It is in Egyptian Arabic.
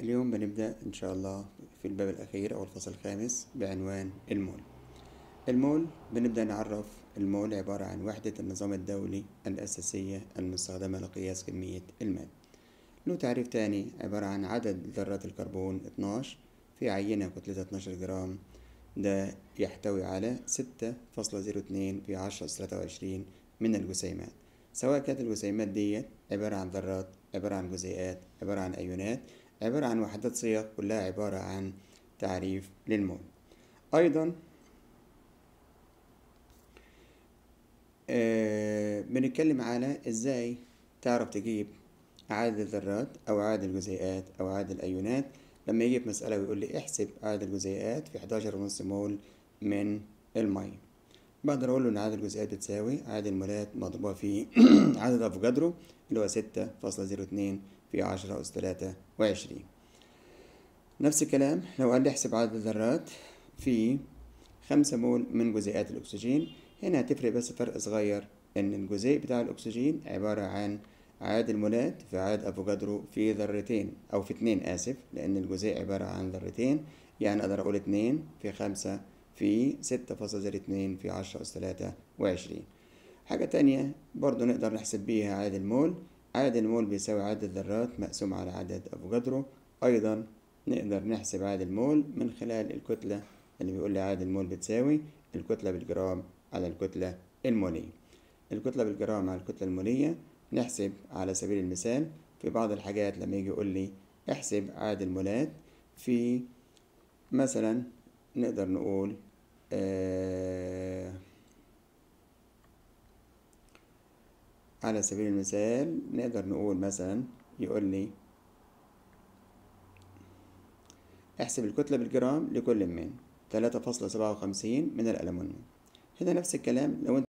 اليوم بنبدأ إن شاء الله في الباب الأخير أو الفصل الخامس بعنوان المول المول بنبدأ نعرف المول عبارة عن وحدة النظام الدولي الأساسية المستخدمة لقياس كمية الماء له تعريف تاني عبارة عن عدد ذرات الكربون 12 في عينة كتلتها 12 جرام ده يحتوي على 6.02 في 10 23 من الجسيمات سواء كانت الجسيمات ديت عبارة عن ذرات عبارة عن جزيئات عبارة عن أيونات عبارة عن وحدات صيغ كلها عبارة عن تعريف للمول أيضا آه بنتكلم على إزاي تعرف تجيب عدد الذرات أو عدد الجزيئات أو عدد الأيونات لما يجي في مسألة ويقول لي احسب عدد الجزيئات في 11 ونص مول من المية بقدر أقول له إن عدد الجزيئات بتساوي عدد المولات مضروبة في عدد أفوكادرو اللي هو ستة فاصلة زيرو اتنين في عشرة أس تلاتة وعشرين نفس الكلام لو قال لي احسب عدد الذرات في خمسة مول من جزيئات الأكسجين هنا هتفرق بس فرق صغير إن الجزيء بتاع الأكسجين عبارة عن عدد المولات في عدد أفوكادرو في ذرتين أو في اتنين آسف لأن الجزيء عبارة عن ذرتين يعني أقدر أقول اتنين في خمسة في ستة فاصلة زيرو اتنين في عشرة أس تلاتة وعشرين حاجة تانية برضو نقدر نحسب بيها عدد المول عدد المول بيساوي عدد الذرات مقسوم على عدد أفوكادرو أيضا نقدر نحسب عدد المول من خلال الكتلة اللي بيقول لي عدد المول بتساوي الكتلة بالجرام على الكتلة المولية الكتلة بالجرام على الكتلة المولية نحسب على سبيل المثال في بعض الحاجات لما يجي يقول لي احسب عدد المولات في مثلا نقدر نقول آه على سبيل المثال نقدر نقول مثلا يقول لي احسب الكتلة بالجرام لكل من 3.57 من الألمنيوم هنا نفس الكلام لو انت